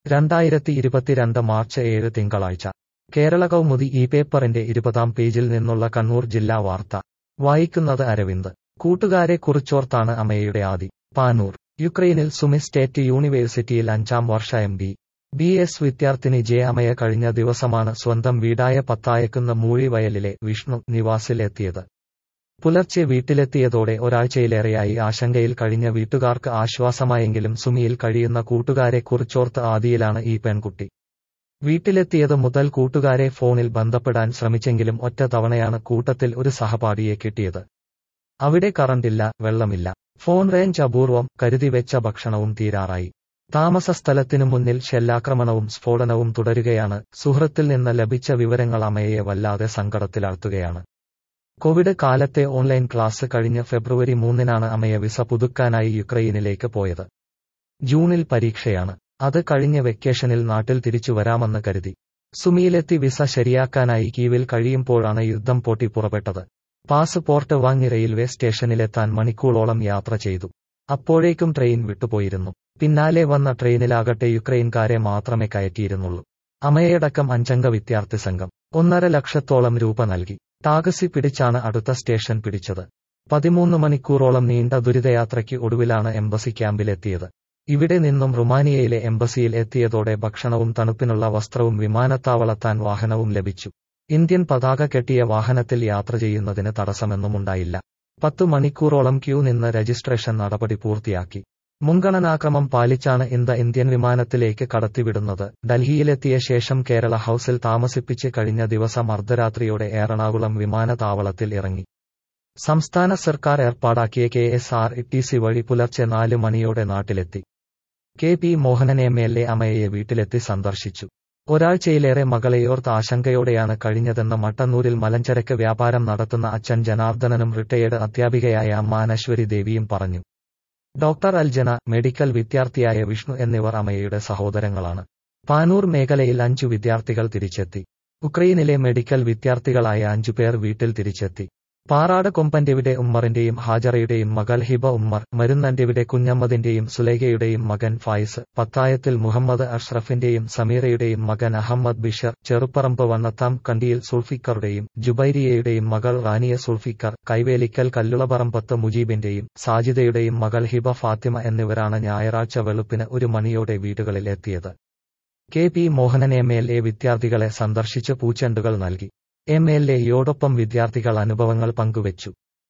രണ്ടായിരത്തി ഇരുപത്തിരണ്ട് മാർച്ച് ഏഴ് തിങ്കളാഴ്ച കേരള കൗമുദി ഈ പേപ്പറിന്റെ ഇരുപതാം പേജിൽ നിന്നുള്ള കണ്ണൂർ ജില്ലാ വാർത്ത വായിക്കുന്നത് അരവിന്ദ് കൂട്ടുകാരെ കുറിച്ചോർത്താണ് അമ്മയുടെ ആദി പാനൂർ യുക്രൈനിൽ സുമി സ്റ്റേറ്റ് യൂണിവേഴ്സിറ്റിയിൽ അഞ്ചാം വർഷ എം ബി ബി എസ് വിദ്യാർത്ഥിനി ജെ അമയ കഴിഞ്ഞ ദിവസമാണ് സ്വന്തം വീടായ പത്തായക്കുന്ന മൂഴിവയലിലെ വിഷ്ണു നിവാസിൽ എത്തിയത് പുലർച്ചെ വീട്ടിലെത്തിയതോടെ ഒരാഴ്ചയിലേറെയായി ആശങ്കയിൽ കഴിഞ്ഞ വീട്ടുകാർക്ക് ആശ്വാസമായെങ്കിലും സുമിയിൽ കഴിയുന്ന കൂട്ടുകാരെ കുറിച്ചോർത്ത് ആദിയിലാണ് ഈ പെൺകുട്ടി വീട്ടിലെത്തിയത് മുതൽ കൂട്ടുകാരെ ഫോണിൽ ബന്ധപ്പെടാൻ ശ്രമിച്ചെങ്കിലും ഒറ്റ തവണയാണ് കൂട്ടത്തിൽ ഒരു സഹപാഠിയെ കിട്ടിയത് അവിടെ കറണ്ടില്ല വെള്ളമില്ല ഫോൺ റേഞ്ച് അപൂർവം കരുതിവെച്ച ഭക്ഷണവും തീരാറായി താമസ സ്ഥലത്തിനു മുന്നിൽ ഷെല്ലാക്രമണവും സ്ഫോടനവും തുടരുകയാണ് സുഹൃത്തിൽ നിന്ന് ലഭിച്ച വിവരങ്ങൾ അമ്മയെ വല്ലാതെ സങ്കടത്തിലാഴ്ത്തുകയാണ് കോവിഡ് കാലത്തെ ഓൺലൈൻ ക്ലാസ് കഴിഞ്ഞ ഫെബ്രുവരി മൂന്നിനാണ് അമ്മയെ വിസ പുതുക്കാനായി യുക്രൈനിലേക്ക് പോയത് ജൂണിൽ പരീക്ഷയാണ് അത് കഴിഞ്ഞ വെക്കേഷനിൽ നാട്ടിൽ തിരിച്ചു വരാമെന്ന് കരുതി സുമിയിലെത്തി വിസ ശരിയാക്കാനായി കീവിൽ കഴിയുമ്പോഴാണ് യുദ്ധം പൊട്ടി പുറപ്പെട്ടത് പാസ്പോർട്ട് വാങ്ങി റെയിൽവേ സ്റ്റേഷനിലെത്താൻ മണിക്കൂറോളം യാത്ര ചെയ്തു അപ്പോഴേക്കും ട്രെയിൻ വിട്ടുപോയിരുന്നു പിന്നാലെ വന്ന ട്രെയിനിലാകട്ടെ യുക്രൈൻകാരെ മാത്രമേ കയറ്റിയിരുന്നുള്ളൂ അമയടക്കം അഞ്ചംഗ വിദ്യാർത്ഥി സംഘം ഒന്നര ലക്ഷത്തോളം രൂപ നൽകി ടാക്സി പിടിച്ചാണ് അടുത്ത സ്റ്റേഷൻ പിടിച്ചത് പതിമൂന്ന് മണിക്കൂറോളം നീണ്ട ദുരിതയാത്രയ്ക്ക് ഒടുവിലാണ് എംബസി ക്യാമ്പിലെത്തിയത് ഇവിടെ നിന്നും റുമാനിയയിലെ എംബസിയിൽ എത്തിയതോടെ ഭക്ഷണവും തണുപ്പിനുള്ള വസ്ത്രവും വിമാനത്താവളത്താൻ വാഹനവും ലഭിച്ചു ഇന്ത്യൻ പതാക കെട്ടിയ വാഹനത്തിൽ യാത്ര ചെയ്യുന്നതിന് തടസ്സമെന്നുമുണ്ടായില്ല പത്തു മണിക്കൂറോളം ക്യൂ നിന്ന് രജിസ്ട്രേഷൻ നടപടി പൂർത്തിയാക്കി മുൻഗണനാക്രമം പാലിച്ചാണ് ഇന്ത ഇന്ത്യൻ വിമാനത്തിലേക്ക് കടത്തിവിടുന്നത് ഡൽഹിയിലെത്തിയ ശേഷം കേരള ഹൌസിൽ താമസിപ്പിച്ച് കഴിഞ്ഞ ദിവസം അർദ്ധരാത്രിയോടെ എറണാകുളം വിമാനത്താവളത്തിൽ ഇറങ്ങി സംസ്ഥാന സർക്കാർ ഏർപ്പാടാക്കിയ K S R T C വഴി പുലർച്ചെ നാല് മണിയോടെ നാട്ടിലെത്തി K P Mohanan M L A അമ്മയെ വീട്ടിലെത്തി സന്ദർശിച്ചു ഒരാഴ്ചയിലേറെ മകളെയോർത്ത് ആശങ്കയോടെയാണ് കഴിഞ്ഞതെന്ന് മട്ടന്നൂരിൽ മലഞ്ചരക്ക് വ്യാപാരം നടത്തുന്ന അച്ഛൻ ജനാർദ്ദനനും റിട്ടയേർഡ് അധ്യാപികയായ അമ്മ അനശ്വരി ദേവിയും പറഞ്ഞു ഡോക്ടർ അൽജന മെഡിക്കൽ വിദ്യാർത്ഥിയായ വിഷ്ണു എന്നിവർ അമ്മയുടെ സഹോദരങ്ങളാണ് പാനൂർ മേഖലയിൽ അഞ്ചു വിദ്യാർത്ഥികൾ തിരിച്ചെത്തി ഉക്രൈനിലെ മെഡിക്കൽ വിദ്യാർത്ഥികളായ അഞ്ചുപേർ വീട്ടിൽ തിരിച്ചെത്തി പാറാട് കൊമ്പന്റെവിടെ ഉമ്മറിന്റെയും ഹാജറയുടെയും മകൾ ഹിബ ഉമ്മർ മരുന്നന്റെവിടെ കുഞ്ഞമ്മദിന്റെയും സുലൈഖയുടെയും മകൻ ഫായിസ് പത്തായത്തിൽ മുഹമ്മദ് അഷ്റഫിന്റെയും സമീറയുടെയും മകൻ അഹമ്മദ് ബിഷർ ചെറുപ്പറമ്പ് വണ്ണത്താം കണ്ടിയിൽ സുൾഫിക്കറുടെയും ജുബൈരിയയുടെയും മകൾ റാനിയ സുൾഫിക്കർ കൈവേലിക്കൽ കല്ലുളപറമ്പത്ത് മുജീബിന്റെയും സാജിദയുടെയും മകൾ ഹിബ ഫാത്തിമ എന്നിവരാണ് ഞായറാഴ്ച വെളുപ്പിന് ഒരു മണിയോടെ വീടുകളിൽ എത്തിയത് K P Mohanan M L A വിദ്യാർത്ഥികളെ സന്ദർശിച്ച് പൂച്ചെണ്ടുകൾ നൽകി എം എൽ എയോടൊപ്പം വിദ്യാർത്ഥികൾ അനുഭവങ്ങൾ പങ്കുവച്ചു